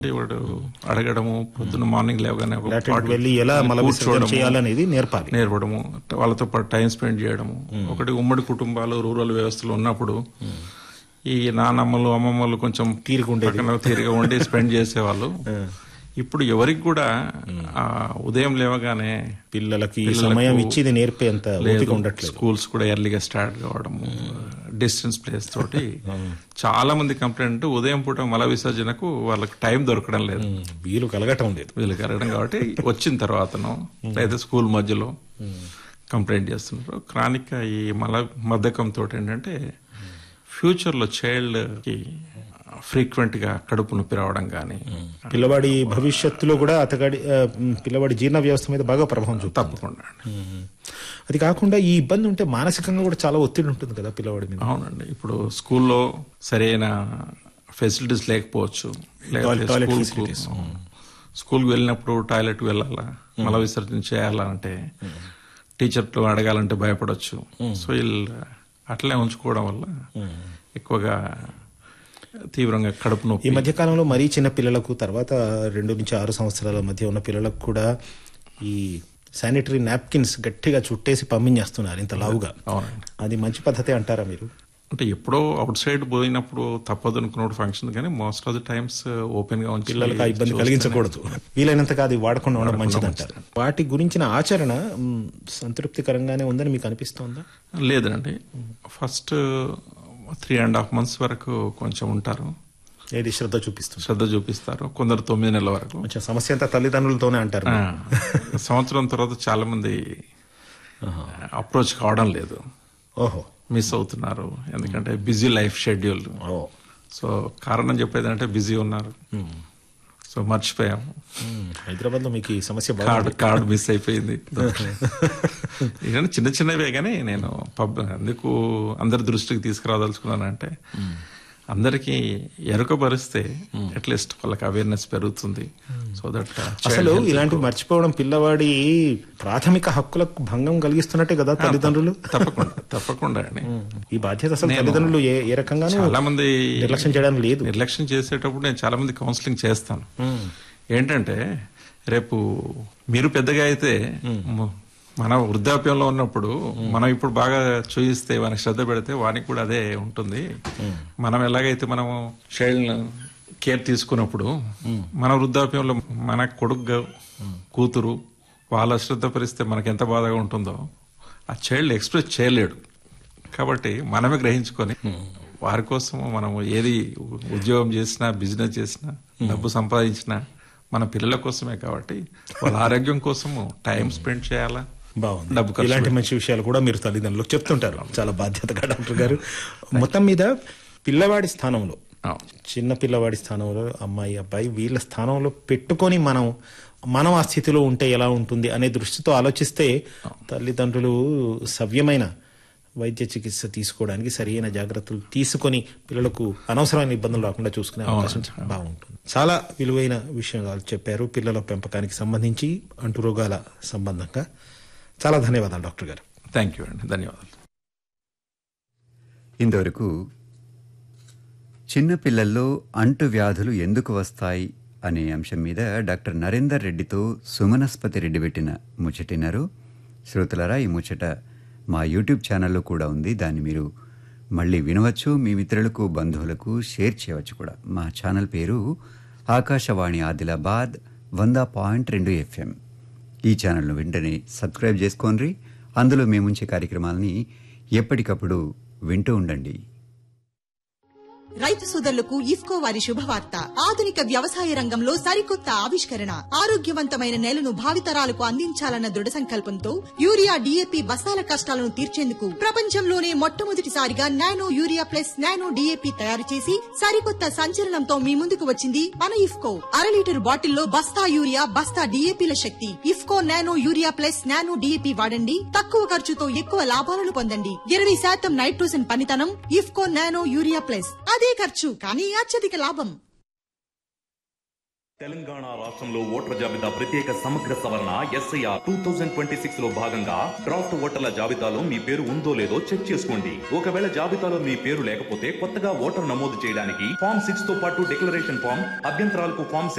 వాడు అడగడము పొద్దున్న మార్నింగ్ లేవగానే ఒక లాట్రిన్కి పాటు వెళ్ళి ఎలా మల విసర్జన కూర్చోవడము, చేయాలనేది నేర్పాలి నేర్పడము వాళ్ళతో పాటు టైం స్పెండ్ చేయడము ఒకటి ఉమ్మడి కుటుంబాలు రూరల్ వ్యవస్థలో ఉన్నప్పుడు ఈ నానమ్మలు అమ్మమ్మలు కొంచెం తీరిక ఉండేది. పక్కన తీరిగా ఉండి స్పెండ్ చేసేవాళ్ళు ఇప్పుడు ఎవరికి కూడా ఆ ఉదయం లేవగానే పిల్లలకి ఈ పిల్లలకు సమయం ఇచ్చి ఇది నేర్పేంత ఓపిక లేదు ఉండట్లేదు స్కూల్స్ కూడా ఎర్లీగా స్టార్ట్ కావడము డిస్టెన్స్ ప్లేస్ తోటి చాలా మంది కంప్లైంట్ ఉదయం పూట మల విసర్జనకు వాళ్ళకి టైం దొరకడం లేదు వీలు కలగటం లేదు వీళ్ళకి అడగడం కాబట్టి వచ్చిన తర్వాతనో లేదా స్కూల్ మధ్యలో కంప్లైంట్ చేస్తున్నారు క్రానిక్ ఈ మల మద్దకం తోటి ఏంటంటే ఫ్యూచర్ లో చైల్డ్ కి ఫ్రీక్వెంట్ గా కడుపు నొప్పి రావడం కానీ పిల్లవాడి భవిష్యత్తులో కూడా అతగాడి ఆ, మ్, పిల్లవాడి జీర్ణ వ్యవస్థ మీద బాగా ప్రభావం చూపుతుంది తప్పకుండా అండి. అది కాకుండా ఈ ఇబ్బంది ఉంటే మానసికంగా కూడా చాలా ఒత్తిడి ఉంటుంది కదా పిల్లవాడి మీద అవునండి ఇప్పుడు స్కూల్లో సరైన ఫెసిలిటీస్ లేకపోవచ్చు లేకపోతే టాయిలెట్ స్కూల్కు ఫెసిలిటీస్. స్కూల్కి వెళ్ళినప్పుడు టాయిలెట్ వెళ్ళాలా మల విసర్జన చేయాలా అంటే టీచర్లు అడగాలంటే భయపడవచ్చు సో వీళ్ళు అట్లే ఉంచుకోవడం వల్ల ఎక్కువగా తీవ్రంగా కడుపు ఈ నొప్పి మధ్య కాలంలో మరీ చిన్న పిల్లలకు తర్వాత రెండు నుంచి ఆరు సంవత్సరాల మధ్య ఉన్న పిల్లలకు కూడా ఈ శానిటరీ నాప్కిన్స్ గట్టిగా చుట్టేసి పంపించేస్తున్నారు ఇంత లావుగా అవునండి అది మంచి పద్ధతి అంటారా మీరు అంటే ఎప్పుడో అవుట్ సైడ్ పోయినప్పుడు తప్పదు అనుకున్న ఫంక్షన్ కానీ most of the times open గా ఉంచి పిల్లలకు ఆ ఇబ్బంది చూస్తేనే- కలిగించకూడదు వీలైనంతగా అది వాడకుండా ఉండడం మంచిది అంటారు వాటి గురించిన ఆచరణ మ్, సంతృప్తికరంగానే ఉందని మీకు అనిపిస్తోందా లేదండి first three and half months వరకు కొంచెం ఉంటారు ఏది శ్రద్ధ చూపిస్తుంది శ్రద్ధ చూపిస్తారు కొందరు తొమ్మిది నెలల వరకు కొంచెం సమస్య అంతా తల్లిదండ్రులతోనే అంటారు ఆ, సంవత్సరం తర్వాత చాలా మంది అప్రోచ్ కావడం లేదు ఓహో మిస్ అవుతున్నారు ఎందుకంటే బిజీ లైఫ్ షెడ్యూల్ ఓ సో కారణం చెప్పేది అంటే బిజీ ఉన్నారు సో మర్చిపోయాము హైదరాబాద్ లో మీకు ఈ సమస్య బాగా కార్డు కార్డు మిస్ అయిపోయింది ఇవన్నీ చిన్న చిన్నవే కానీ నేను పబ్ ఎందుకు అందరి దృష్టికి తీసుకురాదలుచుకున్నానంటే అందరికి ఎరుకబరిస్తే అట్లీస్ట్ వాళ్ళకి అవేర్నెస్ పెరుగుతుంది సో దట్ అసలు ఇలాంటివి మర్చిపోవడం పిల్లవాడి ప్రాథమిక హక్కులకు భంగం కలిగిస్తున్నట్టే కదా తల్లిదండ్రులు తప్పకుండా తప్పకుండా అండి ఈ బాధ్యత అసలు తల్లిదండ్రులు ఏ ఏ రకంగానూ చాలా మంది నిర్లక్ష్యం చేయడానికి లేదు నిర్లక్ష్యం చేసేటప్పుడు నేను చాలా మంది కౌన్సిలింగ్ చేస్తాను ఏంటంటే రేపు మీరు పెద్దగా అయితే మ- మన వృద్ధాప్యంలో ఉన్నప్పుడు మనం ఇప్పుడు బాగా చూయిస్తే వానికి శ్రద్ధ పెడితే వానికి కూడా అదే ఉంటుంది మనం ఎలాగైతే మనం చైల్డ్ కేర్ తీసుకున్నప్పుడు మన వృద్ధాప్యంలో మన కొడుకు కూతురు వాళ్ళ శ్రద్ధ పరిస్తే మనకి ఎంత బాధగా ఉంటుందో ఆ చైల్డ్ ఎక్స్ప్రెస్ చేయలేడు కాబట్టి మనమే గ్రహించుకొని వారి కోసం మనం ఏది ఉద్యోగం చేసినా బిజినెస్ చేసినా డబ్బు సంపాదించినా మన పిల్లల కోసమే కాబట్టి వాళ్ళ ఆరోగ్యం కోసము టైం స్పెండ్ చేయాలా బాగుంది డబ్బు ఖర్చు ఇలాంటి మంచి విషయాలు కూడా మీరు తల్లిదండ్రులకు చెప్తుంటారు చాలా బాధ్యతగా డాక్టర్ గారు మొత్తం మీద పిల్లవాడి స్థానంలో అవును. చిన్న పిల్లవాడి స్థానంలో అమ్మాయి అబ్బాయి వీళ్ళ స్థానంలో పెట్టుకొని మనం మనం ఆ స్థితిలో ఉంటే ఎలా ఉంటుంది అనే దృష్టితో ఆలోచిస్తే తల్లిదండ్రులు సవ్యమైన వైద్య చికిత్స తీసుకోవడానికి సరైన జాగ్రత్తలు తీసుకొని పిల్లలకు అనవసరమైన ఇబ్బందులు రాకుండా చూసుకునే అవకాశం బాగుంటుంది చాలా విలువైన విషయాలు చెప్పారు పిల్లల పెంపకానికి సంబంధించి అంటురోగాల సంబంధంగా చాలా ధన్యవాదాలు డాక్టర్ గారు థ్యాంక్ యూ అండి ధన్యవాదాలు ఇంతవరకు చిన్న పిల్లల్లో అంటు వ్యాధులు ఎందుకు వస్తాయి అనే అంశం మీద డాక్టర్ నరేందర్ రెడ్డితో సుమనస్పతి రెడ్డి పెట్టిన ముచ్చటినారు శ్రోతలరా ఈ ముచ్చట మా యూట్యూబ్ ఛానల్లో కూడా ఉంది దాన్ని మీరు మళ్ళీ వినవచ్చు మీ మిత్రులకు బంధువులకు షేర్ చేయవచ్చు కూడా మా ఛానల్ పేరు ఆకాశవాణి ఆదిలాబాద్ వంద పాయింట్ రెండు ఎఫ్ఎం ఈ ఛానల్ను వెంటనే సబ్స్క్రైబ్ చేసుకోండి అందులో మేముంచే కార్యక్రమాలని ఎప్పటికప్పుడు వింటూ ఉండండి రైతు సోదరులకు ఇఫ్కో వారి శుభవార్త ఆధునిక వ్యవసాయ రంగంలో సరికొత్త ఆవిష్కరణ ఆరోగ్యవంతమైన నేలను భావితరాలకు అందించాలన్న దృఢ సంకల్పంతో యూరియా డీఏపీ బస్తాల కష్టాలను తీర్చేందుకు ప్రపంచంలోనే మొట్టమొదటిసారిగా nano urea plus nano DAP తయారు చేసి సరికొత్త సంచలనంతో మీ ముందుకు వచ్చింది మన ఇఫ్కో అర లీటర్ బాటిల్లో బస్తా యూరియా బస్తా డీఏపీల శక్తి IFFCO nano urea plus nano DAP వాడండి తక్కువ ఖర్చుతో ఎక్కువ లాభాలను పొందండి ఇరవై శాతం నైట్రోజన్ పనితనం ఇఫ్కో నానో యూరియా ప్లస్ అదే ఖర్చు కానీ అత్యధిక లాభం తెలంగాణ రాష్ట్రంలో ఓటర్ల జాబితా ప్రత్యేక సమగ్ర సవరణ SIR two thousand twenty six లో భాగంగా డ్రాఫ్ట్ ఓటర్ల జాబితాలో మీ పేరు ఉందో లేదో చెక్ చేసుకోండి ఒకవేళ జాబితాలో మీ పేరు లేకపోతే కొత్తగా ఓటర్ నమోదు చేయడానికి ఫామ్ సిక్స్ తో పాటు డిక్లరేషన్ ఫామ్ అభ్యంతరాలకు ఫామ్